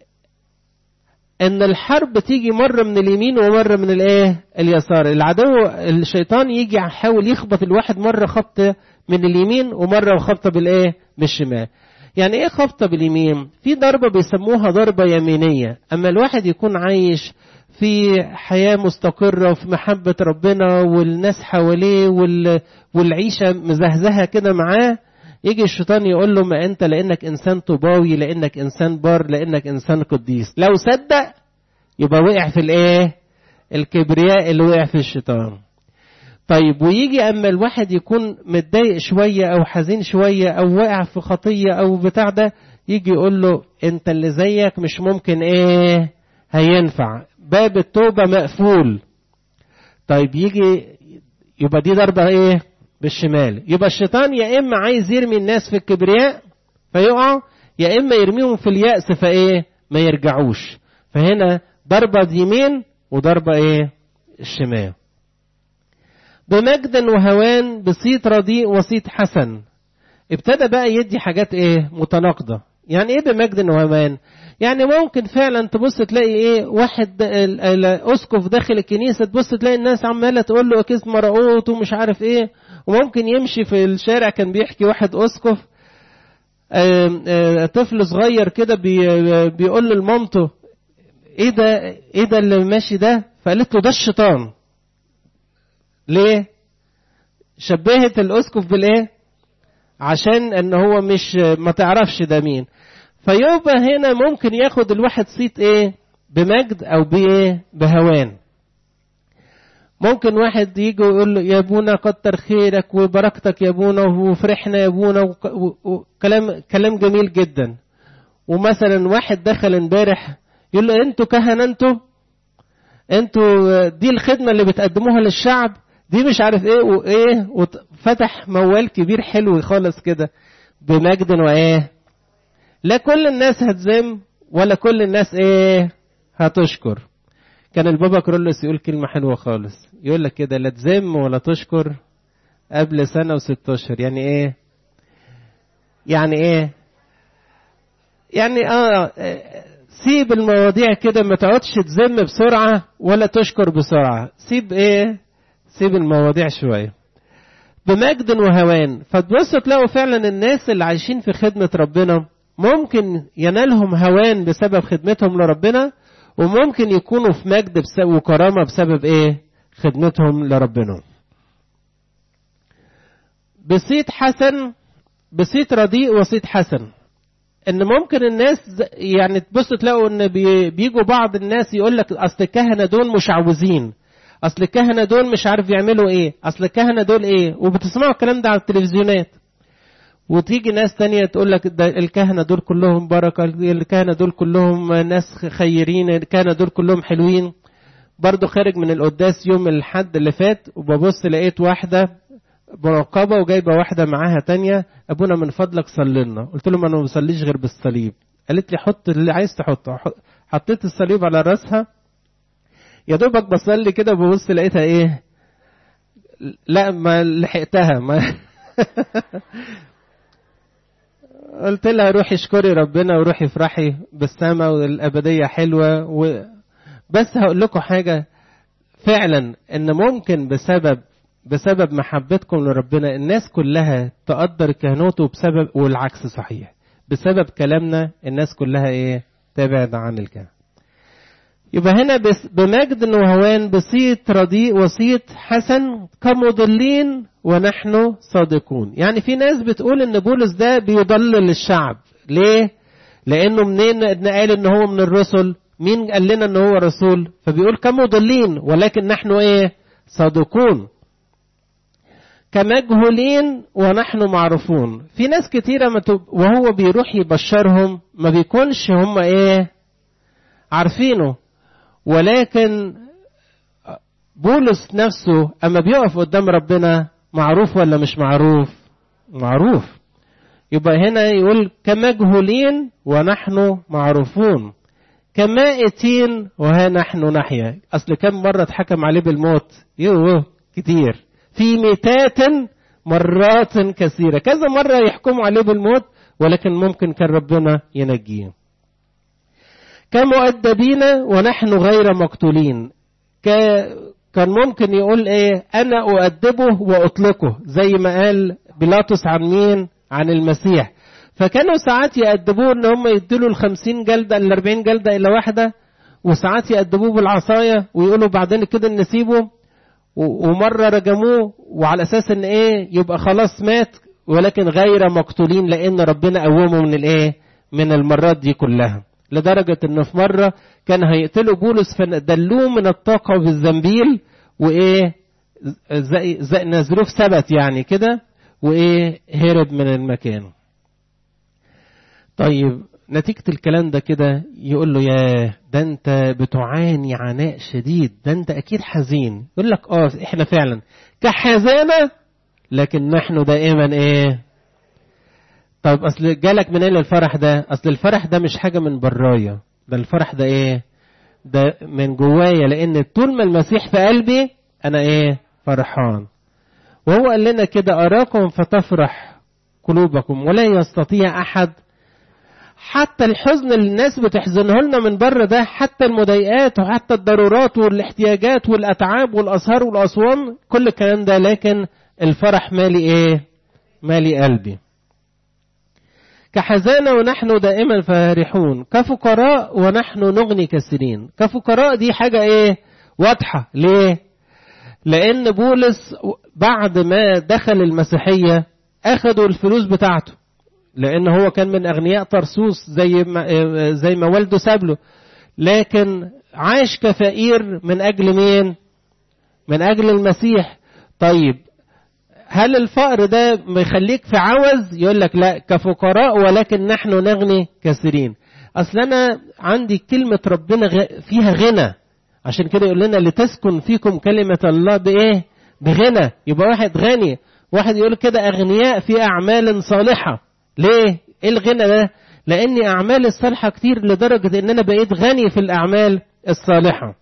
ان الحرب تيجي مرة من اليمين ومرة من الايه اليسار العدو الشيطان يجي يحاول يخبط الواحد مرة خبطة من اليمين ومرة خبطة بالايه بالشمال يعني ايه خبطة باليمين في ضربة بيسموها ضربة يمينية اما الواحد يكون عايش في حياة مستقرة وفي محبة ربنا والناس حواليه وال... والعيشة مزهزهة كده معاه يجي الشيطان يقول له ما انت لانك انسان طوباوي لانك انسان بار لانك انسان قديس لو صدق يبقى وقع في الايه الكبرياء اللي وقع في الشيطان طيب ويجي اما الواحد يكون متضايق شويه او حزين شويه او واقع في خطيه او بتاع ده يجي يقول له انت اللي زيك مش ممكن ايه هينفع باب التوبه مقفول طيب يجي يبقى دي ضربه ايه بالشمال يبقى الشيطان يا اما عايز يرمي الناس في الكبرياء فيقعوا يا اما يرميهم في اليأس فايه ما يرجعوش فهنا ضربة يمين وضربة ايه الشمال بمجد وهوان بصيت رديء وصيت حسن ابتدى بقى يدي حاجات ايه متناقضة يعني ايه بمجد وهوان يعني ممكن فعلا تبص تلاقي ايه واحد اسقف داخل الكنيسه تبص تلاقي الناس عماله تقول له اكيس مرقوط ومش عارف ايه وممكن يمشي في الشارع كان بيحكي واحد اسقف طفل صغير كده بي بيقول لمامته ايه ده ايه ده اللي ماشي ده فقالت له ده الشيطان ليه شبهت الاسقف بالايه عشان ان هو مش ما تعرفش ده مين فيبقى هنا ممكن ياخد الواحد صيت ايه بمجد او بايه بهوان ممكن واحد يجي ويقول له يا ابونا كتر خيرك وبركتك يا ابونا وفرحنا يا ابونا وكلام كلام جميل جدا ومثلا واحد دخل امبارح يقول له انتوا كهنه انتوا انتوا دي الخدمه اللي بتقدموها للشعب دي مش عارف ايه وايه وفتح موال كبير حلو خالص كده بمجد وايه لا كل الناس هتذم ولا كل الناس ايه هتشكر كان البابا كرولوس يقول كلمة حلوة خالص يقول لك كده لا تذم ولا تشكر قبل سنة وست أشهر يعني إيه؟ يعني إيه؟ يعني آه سيب المواضيع كده ما تقعدش تذم بسرعة ولا تشكر بسرعة سيب إيه؟ سيب المواضيع شوية بمجد وهوان فتبصوا تلاقوا فعلا الناس اللي عايشين في خدمة ربنا ممكن ينالهم هوان بسبب خدمتهم لربنا وممكن يكونوا في مجد بسبب وكرامة بسبب ايه خدمتهم لربنا بصيت حسن بصيت رديء وصيت حسن ان ممكن الناس يعني تبص تلاقوا ان بيجوا بعض الناس يقول لك اصل الكهنه دول مشعوذين اصل الكهنه دول مش عارف يعملوا ايه اصل الكهنه دول ايه وبتسمعوا الكلام ده على التلفزيونات وتيجي ناس تانية تقول لك الكهنة دول كلهم بركة الكهنة دول كلهم ناس خيرين الكهنة دول كلهم حلوين برضو خارج من القداس يوم الحد اللي فات وببص لقيت واحدة مراقبة وجايبة واحدة معاها تانية أبونا من فضلك صلي لنا قلت لهم أنا ما بصليش غير بالصليب قالت لي حط اللي عايز تحطه حطيت الصليب على راسها يا دوبك بصلي كده ببص لقيتها ايه لا ما لحقتها ما قلت لها روحي اشكري ربنا وروحي افرحي بالسماء والابديه حلوه و... بس هقول لكم حاجه فعلا ان ممكن بسبب بسبب محبتكم لربنا الناس كلها تقدر كهنوته بسبب والعكس صحيح بسبب كلامنا الناس كلها ايه تبعد عن الكهنه يبقى هنا بس بمجد وهوان بسيط رديء وسيط حسن كمضلين ونحن صادقون يعني في ناس بتقول ان بولس ده بيضلل الشعب ليه لانه منين قال ان هو من الرسل مين قال لنا ان هو رسول فبيقول كمضلين ولكن نحن ايه صادقون كمجهولين ونحن معروفون في ناس كتيرة وهو بيروح يبشرهم ما بيكونش هم ايه عارفينه ولكن بولس نفسه اما بيقف قدام ربنا معروف ولا مش معروف معروف يبقى هنا يقول كمجهولين ونحن معروفون كمائتين وها نحن نحيا اصل كم مرة اتحكم عليه بالموت يوه كتير في ميتات مرات كثيرة كذا مرة يحكموا عليه بالموت ولكن ممكن كان ربنا ينجيه كمؤدبين ونحن غير مقتولين ك... كان ممكن يقول ايه انا اؤدبه واطلقه زي ما قال بيلاطس عن مين عن المسيح فكانوا ساعات يأدبوه ان هم يديله الخمسين جلدة الاربعين جلدة الى واحدة وساعات يأدبوه بالعصاية ويقولوا بعدين كده نسيبه ومرة رجموه وعلى اساس ان ايه يبقى خلاص مات ولكن غير مقتولين لان ربنا قومه من الايه من المرات دي كلها لدرجة انه في مرة كان هيقتلوا بولس فدلوه من الطاقة بالزنبيل وايه زي, زي نزلوه في ثبت يعني كده وايه هرب من المكان طيب نتيجة الكلام ده كده يقول له يا ده انت بتعاني عناء شديد ده انت اكيد حزين يقول لك اه احنا فعلا كحزانة لكن نحن دائما ايه طب اصل جالك منين الفرح ده اصل الفرح ده مش حاجة من برايا ده الفرح ده ايه ده من جوايا لان طول ما المسيح في قلبي انا ايه فرحان وهو قال لنا كده اراكم فتفرح قلوبكم ولا يستطيع احد حتى الحزن اللي الناس بتحزنه لنا من بره ده حتى المضايقات وحتى الضرورات والاحتياجات والاتعاب والاسهار والاصوام كل الكلام ده لكن الفرح مالي ايه مالي قلبي كحزانة ونحن دائما فرحون كفقراء ونحن نغني كثيرين كفقراء دي حاجة ايه واضحة ليه لان بولس بعد ما دخل المسيحية اخدوا الفلوس بتاعته لان هو كان من اغنياء طرسوس زي ما زي ما والده ساب له لكن عاش كفقير من اجل مين من أجل المسيح طيب هل الفقر ده بيخليك في عوز يقول لك لا كفقراء ولكن نحن نغني كثيرين اصل انا عندي كلمة ربنا فيها غنى عشان كده يقول لنا لتسكن فيكم كلمة الله بايه بغنى يبقى واحد غني واحد يقول كده اغنياء في اعمال صالحة ليه ايه الغنى ده لاني اعمالي الصالحة كتير لدرجة ان انا بقيت غني في الاعمال الصالحة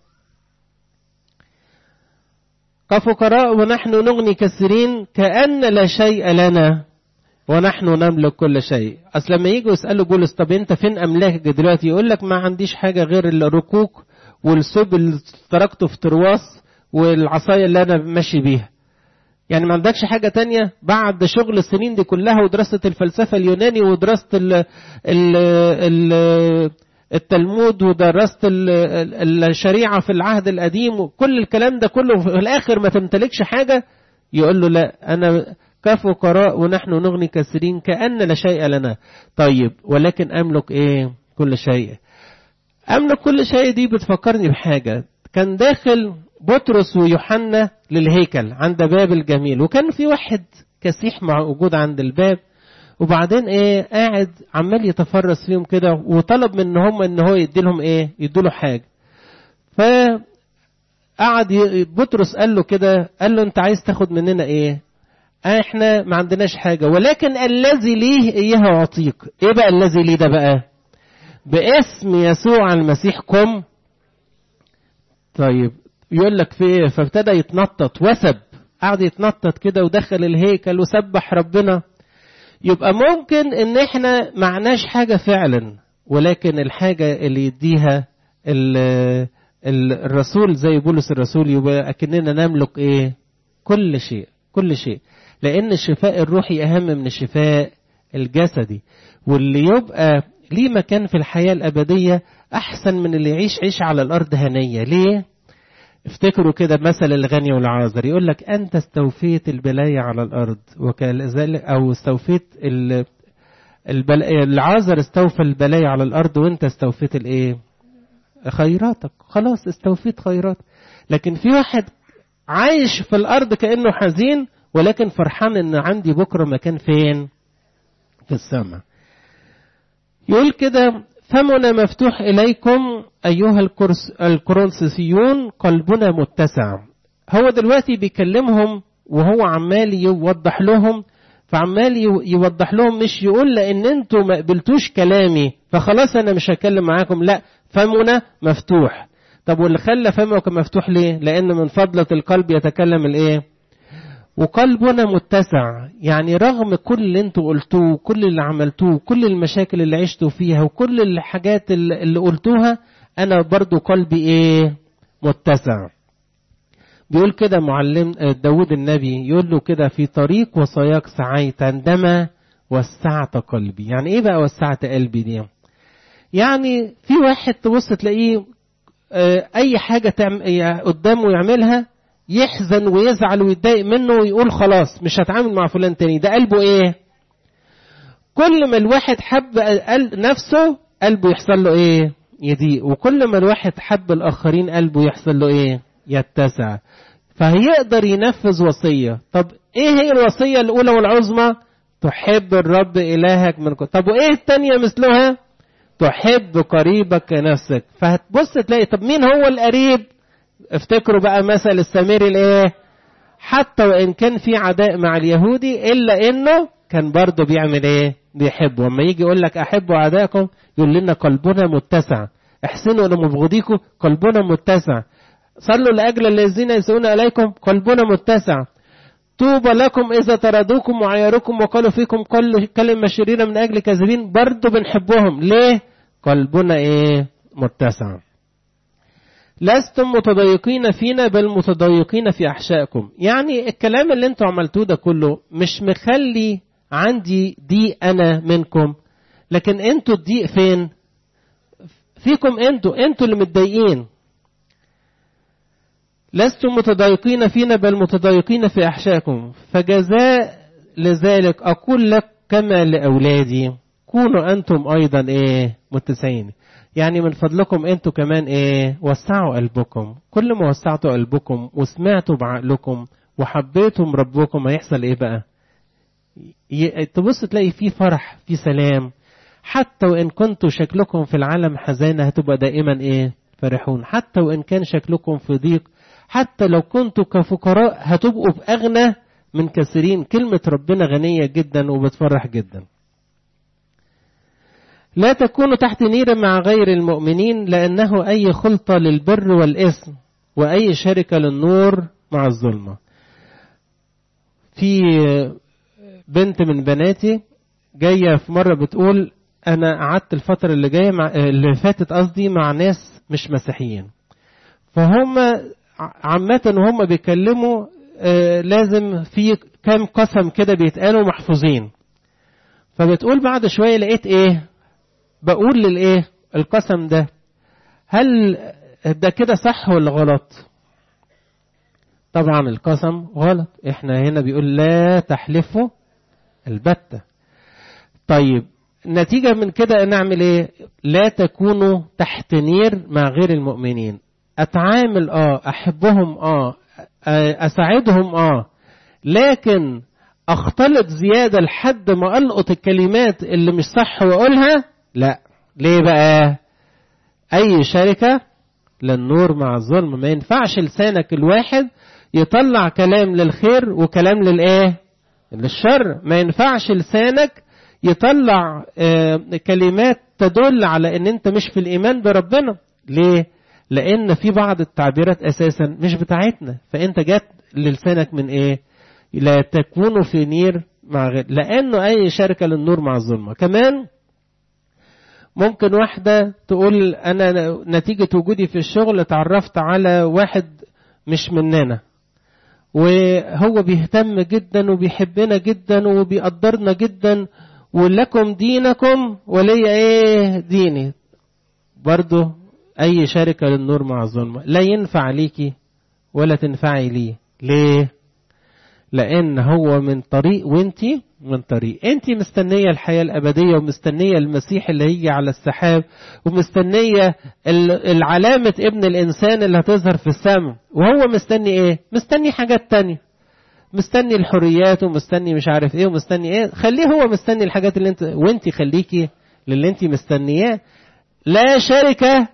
كفقراء ونحن نغني كثيرين كأن لا شيء لنا ونحن نملك كل شيء أصل لما يجوا يسألوا بولس طب أنت فين أملاكك دلوقتي يقول لك ما عنديش حاجة غير الركوك والسب اللي تركته في ترواس والعصاية اللي أنا ماشي بيها يعني ما عندكش حاجة تانية بعد شغل السنين دي كلها ودراسة الفلسفة اليوناني ودراسة ال ال ال التلمود ودرست الشريعة في العهد القديم وكل الكلام ده كله في الآخر ما تمتلكش حاجة يقول له لا أنا كفقراء ونحن نغني كثيرين كأن لا شيء لنا طيب ولكن أملك إيه كل شيء أملك كل شيء دي بتفكرني بحاجة كان داخل بطرس ويوحنا للهيكل عند باب الجميل وكان في واحد كسيح موجود عند الباب وبعدين ايه قاعد عمال يتفرس فيهم كده وطلب من هم ان هو يدي لهم ايه يدوا له حاجه ف قعد بطرس قال له كده قال له انت عايز تاخد مننا ايه احنا ما عندناش حاجه ولكن الذي ليه اياه اعطيك ايه بقى الذي ليه ده بقى باسم يسوع المسيح قم طيب يقول لك في ايه فابتدى يتنطط وسب قعد يتنطط كده ودخل الهيكل وسبح ربنا يبقى ممكن ان احنا معناش حاجة فعلا ولكن الحاجة اللي يديها الرسول زي بولس الرسول يبقى اكننا نملك ايه كل شيء كل شيء لان الشفاء الروحي اهم من الشفاء الجسدي واللي يبقى ليه مكان في الحياة الأبدية أحسن من اللي يعيش عيش على الأرض هنية ليه؟ افتكروا كده مثل الغني والعازر يقول لك أنت استوفيت البلايا على الأرض وكذلك أو استوفيت البل... العازر استوفى البلايا على الأرض وأنت استوفيت الإيه؟ خيراتك خلاص استوفيت خيرات لكن في واحد عايش في الأرض كأنه حزين ولكن فرحان إن عندي بكرة مكان فين؟ في السماء يقول كده فمنا مفتوح إليكم أيها الكرس الكرونسيون قلبنا متسع هو دلوقتي بيكلمهم وهو عمال يوضح لهم فعمال يوضح لهم مش يقول لأن انتوا ما قبلتوش كلامي فخلاص أنا مش هتكلم معاكم لا فمنا مفتوح طب واللي خلى فمك مفتوح ليه؟ لأن من فضلة القلب يتكلم الإيه؟ وقلبنا متسع يعني رغم كل اللي انتوا قلتوه كل اللي عملتوه كل المشاكل اللي عشتوا فيها وكل الحاجات اللي قلتوها انا برضو قلبي ايه متسع بيقول كده معلم داود النبي يقول له كده في طريق وصاياك سعيت عندما وسعت قلبي يعني ايه بقى وسعت قلبي دي يعني في واحد تبص تلاقيه اي حاجة قدامه يعملها يحزن ويزعل ويتضايق منه ويقول خلاص مش هتعامل مع فلان تاني ده قلبه ايه كل ما الواحد حب نفسه قلبه يحصل له ايه يضيق وكل ما الواحد حب الاخرين قلبه يحصل له ايه يتسع فهيقدر ينفذ وصية طب ايه هي الوصية الاولى والعظمى تحب الرب الهك من كل طب وايه التانية مثلها تحب قريبك كنفسك فهتبص تلاقي طب مين هو القريب افتكروا بقى مثل السمير الايه حتى وان كان في عداء مع اليهودي الا انه كان برضه بيعمل ايه بيحبه لما يجي يقول لك احبوا اعدائكم يقول لنا قلبنا متسع احسنوا لمبغضيكم قلبنا متسع صلوا لاجل الذين يسؤون اليكم قلبنا متسع طوبى لكم اذا طردوكم وعيروكم وقالوا فيكم كل كلمه شريره من اجل كاذبين برضه بنحبهم ليه قلبنا ايه متسع لستم متضايقين فينا بل متضايقين في احشائكم يعني الكلام اللي انتوا عملتوه ده كله مش مخلي عندي ضيق انا منكم لكن انتوا الضيق فين فيكم انتوا انتوا اللي متضايقين لستم متضايقين فينا بل متضايقين في احشائكم فجزاء لذلك اقول لك كما لاولادي كونوا انتم ايضا ايه متسعين يعني من فضلكم انتوا كمان ايه وسعوا قلبكم كل ما وسعتوا قلبكم وسمعتوا بعقلكم وحبيتم ربكم هيحصل ايه بقى تبص تلاقي في فرح في سلام حتى وان كنتوا شكلكم في العالم حزانة هتبقى دائما ايه فرحون حتى وان كان شكلكم في ضيق حتى لو كنتوا كفقراء هتبقوا بأغنى من كثيرين كلمة ربنا غنية جدا وبتفرح جدا لا تكونوا تحت نير مع غير المؤمنين لأنه أي خلطة للبر والإثم وأي شركة للنور مع الظلمة في بنت من بناتي جاية في مرة بتقول أنا قعدت الفترة اللي جاية مع اللي فاتت قصدي مع ناس مش مسيحيين فهم عامة وهم بيتكلموا لازم في كام قسم كده بيتقالوا محفوظين فبتقول بعد شوية لقيت ايه بقول للايه القسم ده هل ده كده صح ولا غلط طبعا القسم غلط احنا هنا بيقول لا تحلفوا البتة طيب نتيجة من كده نعمل ايه لا تكونوا تحت نير مع غير المؤمنين اتعامل اه احبهم اه اساعدهم اه لكن اختلط زيادة لحد ما القط الكلمات اللي مش صح واقولها لا ليه بقى اي شركة للنور مع الظلم ما ينفعش لسانك الواحد يطلع كلام للخير وكلام للايه للشر ما ينفعش لسانك يطلع آه كلمات تدل على ان انت مش في الايمان بربنا ليه لان في بعض التعبيرات اساسا مش بتاعتنا فانت جات للسانك من ايه لا تكونوا في نير مع غير لانه اي شركه للنور مع الظلمه كمان ممكن واحدة تقول أنا نتيجة وجودي في الشغل اتعرفت على واحد مش مننا وهو بيهتم جدا وبيحبنا جدا وبيقدرنا جدا ولكم دينكم ولي ايه ديني برضه اي شركة للنور مع الظلمة لا ينفع ليكي ولا تنفعي ليه ليه لان هو من طريق وانتي من طريق انت مستنية الحياة الابدية ومستنية المسيح اللي هيجي على السحاب ومستنية العلامة ابن الانسان اللي هتظهر في السماء وهو مستني ايه مستني حاجات تانية مستني الحريات ومستني مش عارف ايه ومستني ايه خليه هو مستني الحاجات اللي انت وانت خليكي للي انت مستنياه لا شركة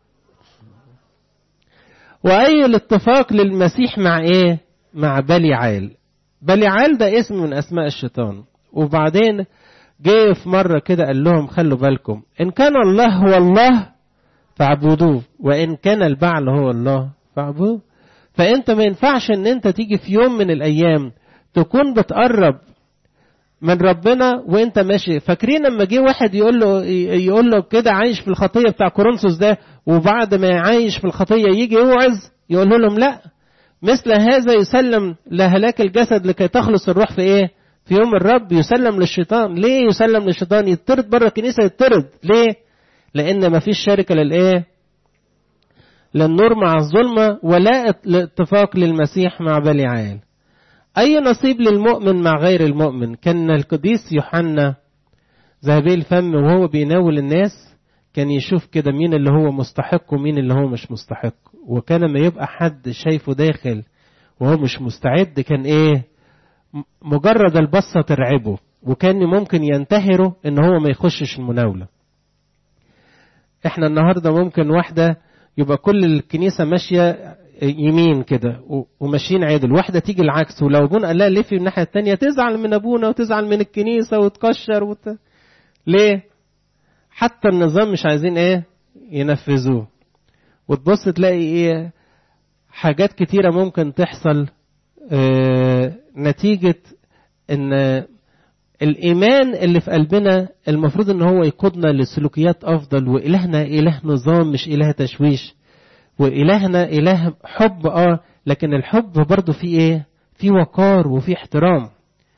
واي الاتفاق للمسيح مع ايه مع بليعال بليعال ده اسم من اسماء الشيطان وبعدين جه في مرة كده قال لهم خلوا بالكم ان كان الله هو الله فاعبدوه وان كان البعل هو الله فاعبدوه فانت ما ينفعش ان انت تيجي في يوم من الايام تكون بتقرب من ربنا وانت ماشي فاكرين لما جه واحد يقول له يقول له كده عايش في الخطيه بتاع كورنثوس ده وبعد ما عايش في الخطيه يجي يوعظ يقول لهم لا مثل هذا يسلم لهلاك الجسد لكي تخلص الروح في ايه في يوم الرب يسلم للشيطان ليه يسلم للشيطان يطرد بره الكنيسه يطرد ليه لان ما فيش شركه للايه للنور مع الظلمة ولا اتفاق للمسيح مع بليعال أي نصيب للمؤمن مع غير المؤمن كان القديس يوحنا ذهبي الفم وهو بيناول الناس كان يشوف كده مين اللي هو مستحق ومين اللي هو مش مستحق وكان ما يبقى حد شايفه داخل وهو مش مستعد كان ايه مجرد البصة ترعبه وكان ممكن ينتهره ان هو ما يخشش المناولة احنا النهاردة ممكن واحدة يبقى كل الكنيسة ماشية يمين كده وماشيين عدل واحدة تيجي العكس ولو ابونا قال لها لفي من الناحية التانية تزعل من ابونا وتزعل من الكنيسة وتكشر وت... ليه؟ حتى النظام مش عايزين ايه؟ ينفذوه وتبص تلاقي ايه؟ حاجات كتيرة ممكن تحصل اه نتيجة ان الإيمان اللي في قلبنا المفروض إن هو يقودنا لسلوكيات أفضل وإلهنا إله نظام مش إله تشويش وإلهنا إله حب آه لكن الحب برضه فيه إيه؟ فيه وقار وفيه احترام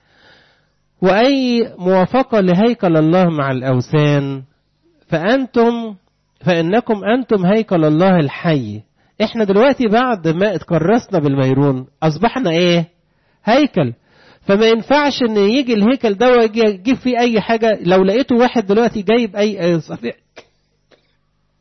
وأي موافقة لهيكل الله مع الأوثان فأنتم فإنكم أنتم هيكل الله الحي إحنا دلوقتي بعد ما اتكرسنا بالميرون أصبحنا إيه؟ هيكل فما ينفعش ان يجي الهيكل ده ويجي يجيب فيه اي حاجه لو لقيته واحد دلوقتي جايب اي صفيح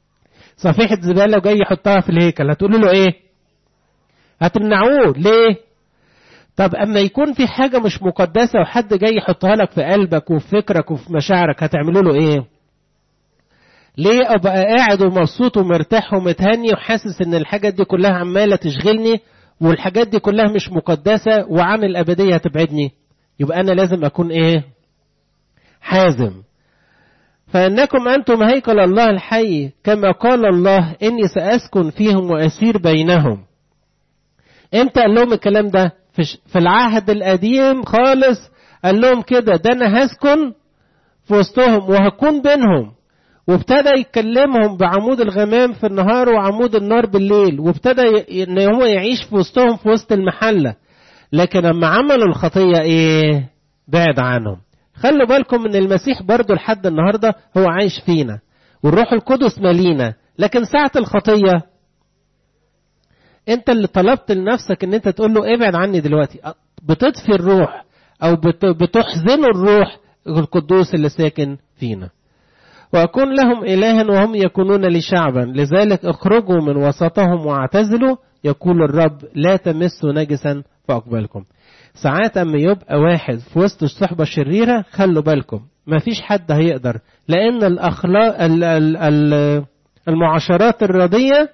صفيحة زبالة وجاي يحطها في الهيكل هتقولوا له ايه هتمنعوه ليه طب اما يكون في حاجة مش مقدسة وحد جاي يحطها لك في قلبك وفي فكرك وفي مشاعرك هتعملوا له ايه ليه ابقى قاعد ومبسوط ومرتاح ومتهني وحاسس ان الحاجات دي كلها عمالة تشغلني والحاجات دي كلها مش مقدسة وعن الابدية هتبعدني يبقى انا لازم اكون ايه حازم فإنكم أنتم هيكل الله الحي كما قال الله إني سأسكن فيهم وأسير بينهم امتى قال لهم الكلام ده في العهد القديم خالص قال لهم كده ده أنا هسكن في وسطهم وهكون بينهم وابتدى يكلمهم بعمود الغمام في النهار وعمود النار بالليل وابتدى ان هو يعيش في وسطهم في وسط المحله لكن لما عملوا الخطيه ايه بعد عنهم خلوا بالكم ان المسيح برضو لحد النهاردة هو عايش فينا والروح القدس مالينا لكن ساعة الخطية انت اللي طلبت لنفسك ان انت تقول له ابعد عني دلوقتي بتطفي الروح او بتحزن الروح القدوس اللي ساكن فينا وأكون لهم إلها وهم يكونون لي شعبا لذلك اخرجوا من وسطهم واعتزلوا يقول الرب لا تمسوا نجسا فأقبلكم ساعات اما يبقى واحد في وسط الصحبة الشريرة خلوا بالكم ما فيش حد هيقدر لأن الأخلاق المعاشرات الردية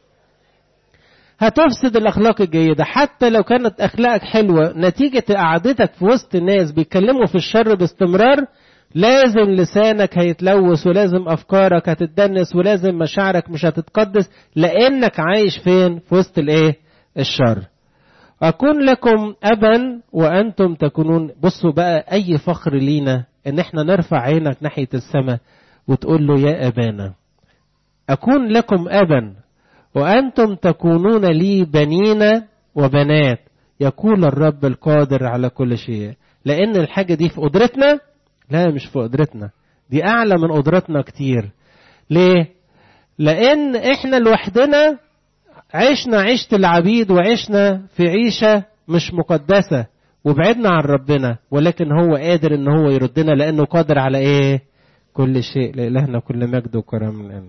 هتفسد الأخلاق الجيدة حتى لو كانت أخلاقك حلوة نتيجة قعدتك في وسط الناس بيتكلموا في الشر باستمرار لازم لسانك هيتلوث ولازم أفكارك هتتدنس ولازم مشاعرك مش هتتقدس لأنك عايش فين في وسط الإيه الشر أكون لكم أبا وأنتم تكونون بصوا بقى أي فخر لينا إن إحنا نرفع عينك ناحية السماء وتقول له يا أبانا أكون لكم أبا وأنتم تكونون لي بنين وبنات يقول الرب القادر على كل شيء لأن الحاجة دي في قدرتنا لا مش في قدرتنا دي أعلى من قدرتنا كتير ليه؟ لأن إحنا لوحدنا عشنا عيشة العبيد وعشنا في عيشة مش مقدسة وبعدنا عن ربنا ولكن هو قادر ان هو يردنا لانه قادر على ايه كل شيء لإلهنا كل مجد وكرم الآن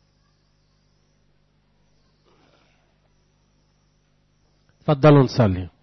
تفضلوا نصلي